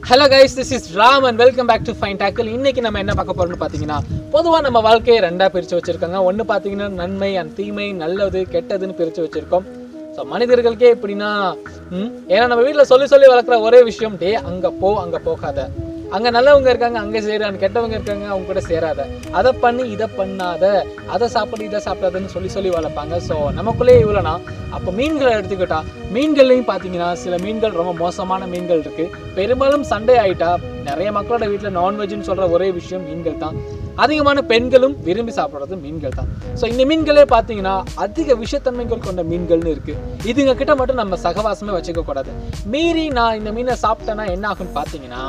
hello guys this is Ram and welcome back to fine tackle இன்னைக்கு நம்ம என்ன பார்க்க போறோம்னு பார்த்தீங்கன்னா பொதுவாக நம்ம வாழ்க்கையை ரெண்டாக பிரித்து வச்சிருக்காங்க ஒன்று பார்த்தீங்கன்னா நன்மை அண்ட் தீமை நல்லது கெட்டதுன்னு பிரித்து வச்சிருக்கோம் ஸோ மனிதர்களுக்கே எப்படின்னா ம், ஏன்னா நம்ம வீட்டில் சொல்லி சொல்லி வளர்க்குற ஒரே விஷயம் டே அங்கே போ அங்கே போகாத அங்கே நல்லவங்க இருக்காங்க அங்கே சேரான் கெட்டவங்க இருக்காங்க அவங்க கூட சேராத அதை பண்ணி இதை பண்ணாத அதை சாப்பிடு இதை சாப்பிடாதன்னு சொல்லி சொல்லி வளர்ப்பாங்க ஸோ நமக்குள்ளேயே இவ்வளோனா அப்போ மீன்களை எடுத்துக்கிட்டா மீன்கள்லையும் பார்த்தீங்கன்னா சில மீன்கள் ரொம்ப மோசமான மீன்கள் இருக்கு பெரும்பாலும் சண்டே ஆயிட்டா நிறைய மக்களோட வீட்டில் நான்வெஜ்னு சொல்ற ஒரே விஷயம் மீன்கள் தான் அதிகமான பெண்களும் விரும்பி சாப்பிட்றது மீன்கள் தான் ஸோ இந்த மீன்களே பார்த்தீங்கன்னா அதிக விஷத்தன்மைகள் கொண்ட மீன்கள்னு இருக்கு இதுங்க கிட்ட மட்டும் நம்ம சகவாசமே வச்சுக்க கூடாது மீறி நான் இந்த மீனை சாப்பிட்டேன்னா என்ன ஆகும்னு பார்த்தீங்கன்னா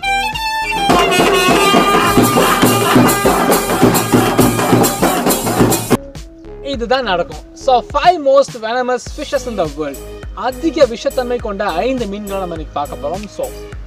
இதுதான் நடக்கும் so five most venomous fishes in the world அதிக விஷத்தன்மை கொண்ட ஐந்து மீன்களை நம்ம இன்னைக்கு பார்க்க போகிறோம் ஸோ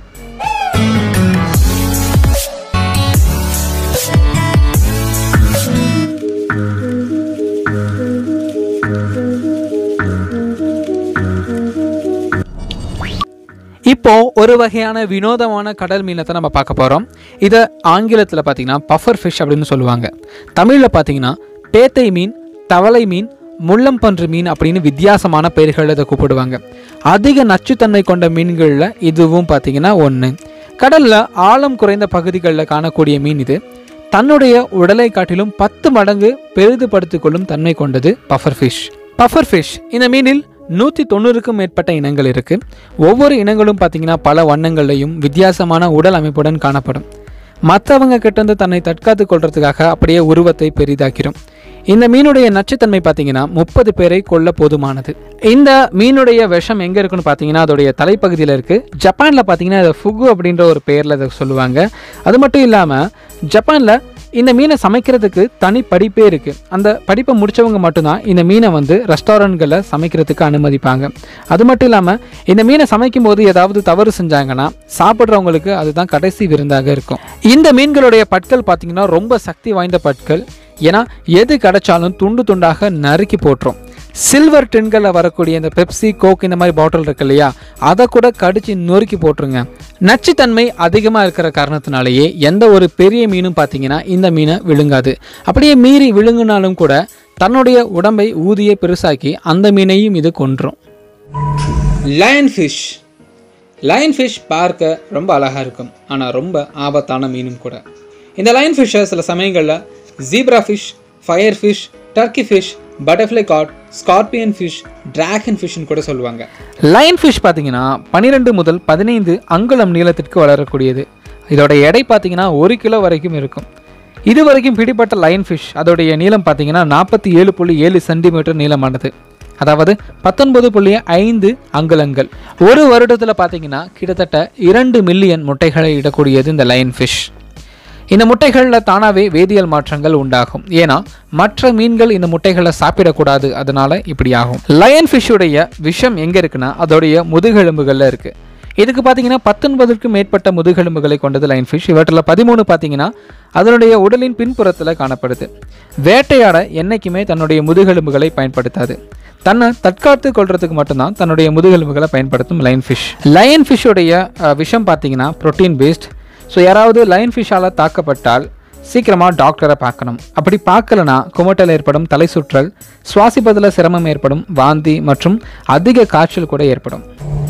இப்போ ஒரு வகையான வினோதமான கடல் மீனை தான் நம்ம பார்க்க போகிறோம் இதை ஆங்கிலத்தில் பார்த்தீங்கன்னா பஃபர் ஃபிஷ் அப்படின்னு சொல்லுவாங்க தமிழில் பார்த்தீங்கன்னா பேத்தை மீன் தவளை மீன் முள்ளம்பன்று மீன் அப்படின்னு வித்தியாசமான பெயர்களில் இதை கூப்பிடுவாங்க அதிக நச்சுத்தன்மை கொண்ட மீன்களில் இதுவும் பார்த்தீங்கன்னா ஒன்று கடலில் ஆழம் குறைந்த பகுதிகளில் காணக்கூடிய மீன் இது தன்னுடைய உடலை காட்டிலும் பத்து மடங்கு பெரிதுபடுத்திக் கொள்ளும் தன்மை கொண்டது பஃபர் ஃபிஷ் பஃபர் ஃபிஷ் இந்த மீனில் நூற்றி தொண்ணூறுக்கும் மேற்பட்ட இனங்கள் இருக்கு ஒவ்வொரு இனங்களும் பார்த்தீங்கன்னா பல வண்ணங்கள்லையும் வித்தியாசமான உடல் அமைப்புடன் காணப்படும் மற்றவங்க கிட்டேருந்து தன்னை தற்காத்து கொள்றதுக்காக அப்படியே உருவத்தை பெரிதாக்கிறோம் இந்த மீனுடைய நச்சுத்தன்மை பார்த்தீங்கன்னா முப்பது பேரை கொல்ல போதுமானது இந்த மீனுடைய விஷம் எங்கே இருக்குன்னு பார்த்தீங்கன்னா அதோடைய தலைப்பகுதியில் இருக்குது ஜப்பானில் பார்த்தீங்கன்னா இதை ஃபுகு அப்படின்ற ஒரு பேரில் இதை சொல்லுவாங்க அது மட்டும் இல்லாமல் ஜப்பானில் இந்த மீனை சமைக்கிறதுக்கு தனி படிப்பே இருக்குது அந்த படிப்பை முடிச்சவங்க மட்டும்தான் இந்த மீனை வந்து ரெஸ்டாரண்ட்களில் சமைக்கிறதுக்கு அனுமதிப்பாங்க அது மட்டும் இல்லாமல் இந்த மீனை சமைக்கும் போது ஏதாவது தவறு செஞ்சாங்கன்னா சாப்பிட்றவங்களுக்கு அதுதான் கடைசி விருந்தாக இருக்கும் இந்த மீன்களுடைய பற்கள் பார்த்தீங்கன்னா ரொம்ப சக்தி வாய்ந்த பற்கள் ஏன்னா எது கிடைச்சாலும் துண்டு துண்டாக நறுக்கி போட்டுரும் சில்வர் டின்களில் வரக்கூடிய இந்த பெப்சி கோக் இந்த மாதிரி பாட்டில் இருக்கு இல்லையா அதை கூட கடிச்சு நொறுக்கி போட்டுருங்க நச்சுத்தன்மை அதிகமாக இருக்கிற காரணத்தினாலேயே எந்த ஒரு பெரிய மீனும் பார்த்தீங்கன்னா இந்த மீனை விழுங்காது அப்படியே மீறி விழுங்குனாலும் கூட தன்னுடைய உடம்பை ஊதிய பெருசாக்கி அந்த மீனையும் இது கொன்றும் லயன் ஃபிஷ் லயன் ஃபிஷ் பார்க்க ரொம்ப அழகாக இருக்கும் ஆனால் ரொம்ப ஆபத்தான மீனும் கூட இந்த லயன் ஃபிஷ்ஷை சில சமயங்களில் zebra fish fire fish turkey fish butterfly cod scorpion fish dragon ஃபிஷ்னு கூட சொல்லுவாங்க லயன் ஃபிஷ் பார்த்தீங்கன்னா பன்னிரெண்டு முதல் பதினைந்து அங்குலம் நீளத்திற்கு வளரக்கூடியது இதோட எடை பார்த்தீங்கன்னா ஒரு கிலோ வரைக்கும் இருக்கும் இது வரைக்கும் பிடிப்பட்ட லயன் ஃபிஷ் அதோடைய நீளம் பார்த்தீங்கன்னா நாற்பத்தி ஏழு புள்ளி ஏழு சென்டிமீட்டர் நீளமானது அதாவது பத்தொன்பது புள்ளி ஐந்து அங்குலங்கள் ஒரு வருடத்தில் பார்த்தீங்கன்னா கிட்டத்தட்ட இரண்டு மில்லியன் முட்டைகளை இடக்கூடியது இந்த லயன் ஃபிஷ் இந்த முட்டைகளில் தானாகவே வேதியியல் மாற்றங்கள் உண்டாகும் ஏன்னா மற்ற மீன்கள் இந்த முட்டைகளை சாப்பிடக்கூடாது அதனால இப்படி ஆகும் லயன் ஃபிஷ்ஷுடைய விஷம் எங்கே இருக்குன்னா அதோடைய முதுகெலும்புகளில் இருக்குது இதுக்கு பார்த்தீங்கன்னா பத்தொன்பதுக்கும் மேற்பட்ட முதுகெலும்புகளை கொண்டது லைன் ஃபிஷ் இவற்றில் பதிமூணு பார்த்தீங்கன்னா அதனுடைய உடலின் பின்புறத்தில் காணப்படுது வேட்டையாட என்னைக்குமே தன்னுடைய முதுகெலும்புகளை பயன்படுத்தாது தன்னை தற்காத்து கொள்றதுக்கு மட்டும்தான் தன்னுடைய முதுகெலும்புகளை பயன்படுத்தும் லைன் ஃபிஷ் லயன் ஃபிஷ்ஷுடைய விஷம் பார்த்தீங்கன்னா ப்ரோட்டீன் பேஸ்ட் ஸோ யாராவது லைன் ஃபிஷ்ஷால் தாக்கப்பட்டால் சீக்கிரமாக டாக்டரை பார்க்கணும் அப்படி பார்க்கலனா குமட்டல் ஏற்படும் தலை சுற்றல் சுவாசிப்பதில் சிரமம் ஏற்படும் வாந்தி மற்றும் அதிக காய்ச்சல் கூட ஏற்படும்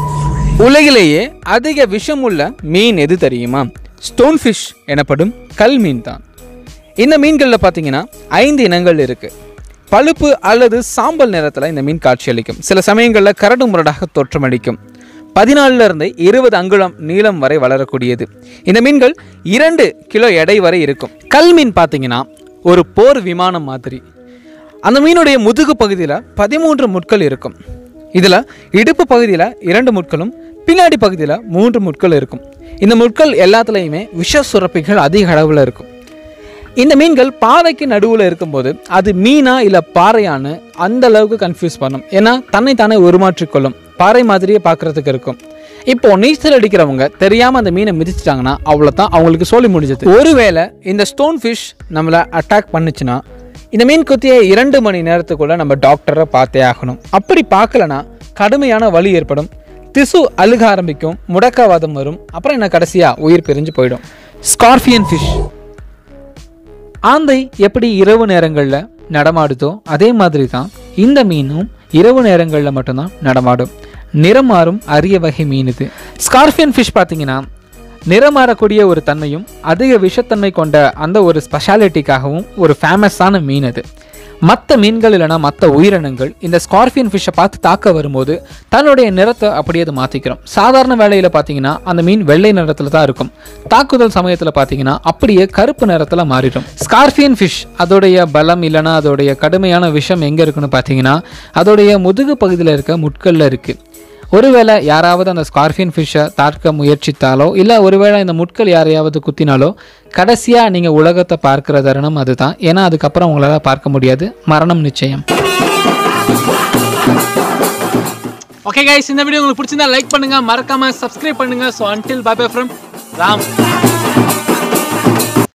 உலகிலேயே அதிக விஷமுள்ள மீன் எது தெரியுமா ஸ்டோன் ஃபிஷ் எனப்படும் கல் மீன் தான் இந்த மீன்களில் பார்த்தீங்கன்னா ஐந்து இனங்கள் இருக்குது பழுப்பு அல்லது சாம்பல் நிறத்தில் இந்த மீன் காட்சியளிக்கும் சில சமயங்களில் கரடு முரடாக தோற்றமளிக்கும் பதினாலுல இருந்து இருபது அங்குலம் நீளம் வரை வளரக்கூடியது இந்த மீன்கள் இரண்டு கிலோ எடை வரை இருக்கும் கல் மீன் பார்த்தீங்கன்னா ஒரு போர் விமானம் மாதிரி அந்த மீனுடைய முதுகு பகுதியில் பதிமூன்று முட்கள் இருக்கும் இதில் இடுப்பு பகுதியில் இரண்டு முட்களும் பின்னாடி பகுதியில் மூன்று முட்கள் இருக்கும் இந்த முட்கள் எல்லாத்துலேயுமே விஷ சுரப்பிகள் அதிக அளவில் இருக்கும் இந்த மீன்கள் பாறைக்கு நடுவில் இருக்கும்போது அது மீனா இல்லை பாறையான்னு அந்த அளவுக்கு கன்ஃபியூஸ் பண்ணும் ஏன்னா தன்னை தானே உருமாற்றிக்கொள்ளும் பாறை மாதிரியே பார்க்கறதுக்கு இருக்கும் இப்போ நீச்சல் அடிக்கிறவங்க தெரியாமல் அந்த மீனை மிதிச்சிட்டாங்கன்னா அவ்வளோதான் அவங்களுக்கு சொல்லி முடிஞ்சது ஒருவேளை இந்த ஸ்டோன் ஃபிஷ் நம்மளை அட்டாக் பண்ணுச்சுன்னா இந்த மீன் குத்திய இரண்டு மணி நேரத்துக்குள்ள நம்ம டாக்டரை பார்த்தே ஆகணும் அப்படி பார்க்கலனா கடுமையான வலி ஏற்படும் திசு அழுக ஆரம்பிக்கும் முடக்கவாதம் வரும் அப்புறம் என்ன கடைசியாக உயிர் பிரிஞ்சு போயிடும் ஸ்கார்பியன் ஃபிஷ் ஆந்தை எப்படி இரவு நேரங்களில் நடமாடுதோ அதே மாதிரி தான் இந்த மீனும் இரவு நேரங்களில் மட்டும்தான் நடமாடும் நிறம் மாறும் அரிய வகை மீன் இது ஸ்கார்பியன் ஃபிஷ் பார்த்தீங்கன்னா நிறம் மாறக்கூடிய ஒரு தன்மையும் அதிக விஷத்தன்மை கொண்ட அந்த ஒரு ஸ்பெஷாலிட்டிக்காகவும் ஒரு ஃபேமஸான மீன் அது மற்ற மீன்கள் இல்லைனா மற்ற உயிரினங்கள் இந்த ஸ்கார்பியன் ஃபிஷ்ஷை பார்த்து தாக்க வரும்போது தன்னுடைய நிறத்தை அப்படியே அது மாற்றிக்கிறோம் சாதாரண வேலையில் பார்த்தீங்கன்னா அந்த மீன் வெள்ளை நிறத்தில் தான் இருக்கும் தாக்குதல் சமயத்தில் பார்த்தீங்கன்னா அப்படியே கருப்பு நிறத்தில் மாறிடும் ஸ்கார்பியன் ஃபிஷ் அதோடைய பலம் இல்லைனா அதோடைய கடுமையான விஷம் எங்கே இருக்குன்னு பார்த்தீங்கன்னா அதோடைய முதுகு பகுதியில் இருக்க முட்களில் இருக்குது ஒருவேளை யாராவது அந்த ஸ்கார்பியன் ஃபிஷ்ஷை தாக்க முயற்சித்தாலோ இல்லை ஒருவேளை இந்த முட்கள் யாரையாவது குத்தினாலோ கடைசியாக நீங்கள் உலகத்தை பார்க்குற தருணம் அதுதான் ஏன்னா அதுக்கப்புறம் உங்களால் பார்க்க முடியாது மரணம் நிச்சயம் ஓகே கைஸ் இந்த வீடியோ உங்களுக்கு பிடிச்சிருந்தா லைக் பண்ணுங்க மறக்காம சப்ஸ்கிரைப் பண்ணுங்க so until bye from Ram